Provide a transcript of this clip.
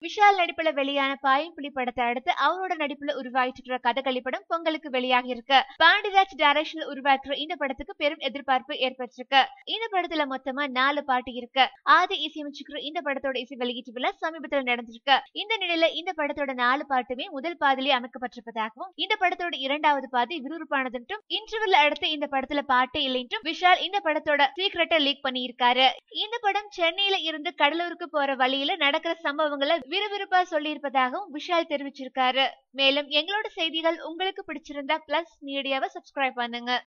விஷால் நடிப்புல வெளியான பாயும் புலி படத்தை அடுத்து அவரோட நடிப்புல உருவாயிட்டு இருக்கிற கதகளி படம் பொங்கலுக்கு வெளியாகி இருக்கு பாண்டிராஜ் டைரக்ஷன்ல உருவாக்குற இந்த படத்துக்கு பெரும் எதிர்பார்ப்பு ஏற்பட்டிருக்கு இந்த படத்துல மொத்தமா நாலு பாட்டு இருக்கு ஆதி இசையமைச்சுக்கிற இந்த படத்தோட இசை வெளியீட்டு விழா சமீபத்துல நடந்திருக்கு இந்த நிலையில இந்த படத்தோட நாலு பாட்டுமே முதல் பாதிலே அமைக்கப்பட்டிருப்பதாகவும் இந்த படத்தோட இரண்டாவது பாதி விறுவிறுப்பானது என்றும் இன்டர்வல் அடுத்து இந்த படத்துல பாட்டே இல்லை என்றும் விஷால் இந்த படத்தோட சீக்கிரட்டை லீக் பண்ணியிருக்காரு இந்த படம் சென்னையில இருந்து கடலூருக்கு போற வழியில நடக்கிற சம்பவங்களை விறுவிறுப்பா சொல்லியிருப்பதாகவும் விஷால் தெரிவிச்சிருக்காரு மேலும் எங்களோட செய்திகள் உங்களுக்கு பிடிச்சிருந்தா பிளஸ் மீடியாவை சப்ஸ்கிரைப் பண்ணுங்க